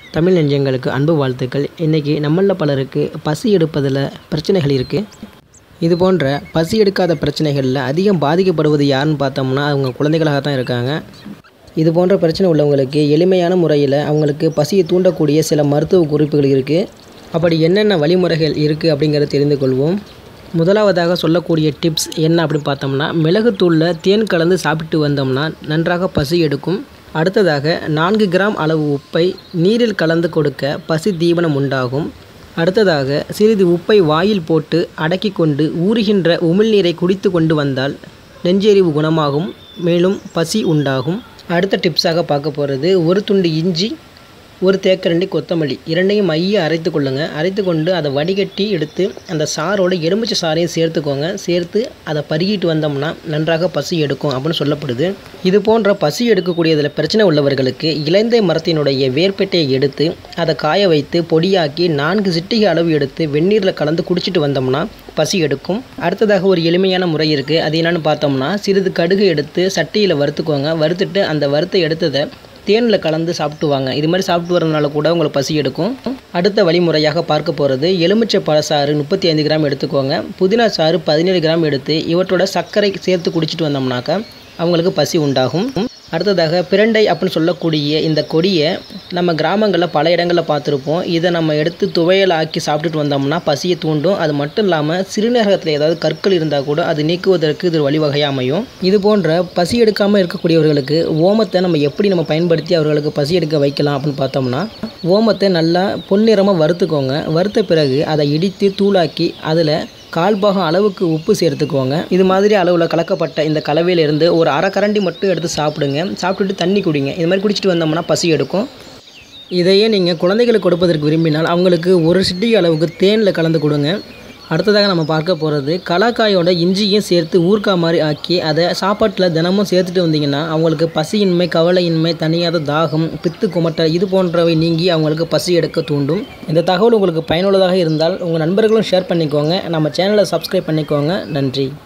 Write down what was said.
தமிழ் நெஞ்சங்களுக்கு அன்பு வாழ்த்துக்கள் இன்றைக்கி நம்மளில் பலருக்கு பசி எடுப்பதில் பிரச்சனைகள் இருக்குது இது போன்ற பசி எடுக்காத பிரச்சனைகளில் அதிகம் பாதிக்கப்படுவது யாருன்னு பார்த்தோம்னா அவங்க குழந்தைகளாக தான் இருக்காங்க இது போன்ற பிரச்சனை உள்ளவங்களுக்கு எளிமையான முறையில் அவங்களுக்கு பசியை தூண்டக்கூடிய சில மருத்துவ குறிப்புகள் இருக்குது அப்படி என்னென்ன வழிமுறைகள் இருக்குது அப்படிங்கிறத தெரிந்து கொள்வோம் முதலாவதாக சொல்லக்கூடிய டிப்ஸ் என்ன அப்படின்னு பார்த்தோம்னா மிளகுத்தூளில் தேன் கலந்து சாப்பிட்டு வந்தோம்னா நன்றாக பசி எடுக்கும் அடுத்ததாக நான்கு கிராம் அளவு உப்பை நீரில் கலந்து கொடுக்க பசி தீவனம் உண்டாகும் அடுத்ததாக சிறிது உப்பை வாயில் போட்டு அடக்கி கொண்டு ஊறுகின்ற உமிழ்நீரை குடித்து கொண்டு வந்தால் நெஞ்செறிவு குணமாகும் மேலும் பசி உண்டாகும் அடுத்த டிப்ஸாக பார்க்க போகிறது ஒரு துண்டு இஞ்சி ஒரு தேக்கரண்டி கொத்தமல்லி இரண்டையும் மைய அரைத்து கொள்ளுங்க அரைத்து கொண்டு அதை வடிகட்டி எடுத்து அந்த சாரோட எலுமிச்சை சாறையும் சேர்த்துக்கோங்க சேர்த்து அதை பருகிட்டு வந்தோம்னா நன்றாக பசி எடுக்கும் அப்படின்னு சொல்லப்படுது இது போன்ற பசி எடுக்கக்கூடியதில் பிரச்சனை உள்ளவர்களுக்கு இலைந்தை மரத்தினுடைய வேர்பெட்டையை எடுத்து அதை காய வைத்து பொடியாக்கி நான்கு சிட்டிகை அளவு எடுத்து வெந்நீரில் கலந்து குடிச்சிட்டு வந்தோம்னா பசி எடுக்கும் அடுத்ததாக ஒரு எளிமையான முறை இருக்குது அது என்னென்னு பார்த்தோம்னா சிறிது கடுகு எடுத்து சட்டியில் வறுத்துக்கோங்க வறுத்துட்டு அந்த வறுத்த எடுத்ததை தேனில் கலந்து சாப்பிட்டுவாங்க இது மாதிரி சாப்பிட்டு வரதுனால கூட உங்களுக்கு பசி எடுக்கும் அடுத்த வழிமுறையாக பார்க்க போகிறது எலுமிச்சை பழசாறு முப்பத்தி ஐந்து கிராம் எடுத்துக்கோங்க புதினா சாறு பதினேழு கிராம் எடுத்து இவற்றோட சர்க்கரை சேர்த்து குடிச்சிட்டு வந்தோம்னாக்கா அவங்களுக்கு பசி உண்டாகும் அடுத்ததாக பிரண்டை அப்படின்னு சொல்லக்கூடிய இந்த கொடியை நம்ம கிராமங்களில் பல இடங்களில் பார்த்துருப்போம் இதை நம்ம எடுத்து துவையல் ஆக்கி சாப்பிட்டுட்டு வந்தோம்னா பசியை தூண்டும் அது மட்டும் இல்லாமல் சிறுநீரகத்தில் ஏதாவது கற்கள் இருந்தால் கூட அது நீக்குவதற்கு இது ஒரு வழிவகையாக அமையும் இது போன்ற பசி எடுக்காமல் இருக்கக்கூடியவர்களுக்கு ஓமத்தை நம்ம எப்படி நம்ம பயன்படுத்தி அவர்களுக்கு பசி எடுக்க வைக்கலாம் அப்படின்னு பார்த்தோம்னா ஓமத்தை நல்லா பொன்னிறமாக வறுத்துக்கோங்க வறுத்த பிறகு அதை இடித்து தூளாக்கி அதில் கால் பாகம் அளவுக்கு உப்பு சேர்த்துக்கோங்க இது மாதிரி அளவில் கலக்கப்பட்ட இந்த கலவையிலிருந்து ஒரு அரை கரண்டி மட்டும் எடுத்து சாப்பிடுங்க சாப்பிட்டுட்டு தண்ணி குடிங்க இது மாதிரி குடிச்சிட்டு வந்தோம்னா பசி எடுக்கும் இதையே நீங்கள் குழந்தைகளுக்கு கொடுப்பதற்கு விரும்பினால் அவங்களுக்கு ஒரு சிட்டி அளவுக்கு தேனில் கலந்து கொடுங்க அடுத்ததாக நம்ம பார்க்க போகிறது கலாக்காயோட இஞ்சியும் சேர்த்து ஊறுக்காய் மாதிரி ஆக்கி அதை சாப்பாட்டில் தினமும் சேர்த்துட்டு வந்தீங்கன்னா அவங்களுக்கு பசியின்மை கவலையின்மை தனியாத தாகம் பித்து குமட்டல் இது போன்றவை நீங்கி அவங்களுக்கு பசி எடுக்க தூண்டும் இந்த தகவல் உங்களுக்கு பயனுள்ளதாக இருந்தால் உங்கள் நண்பர்களும் ஷேர் பண்ணிக்கோங்க நம்ம சேனலை சப்ஸ்கிரைப் பண்ணிக்கோங்க நன்றி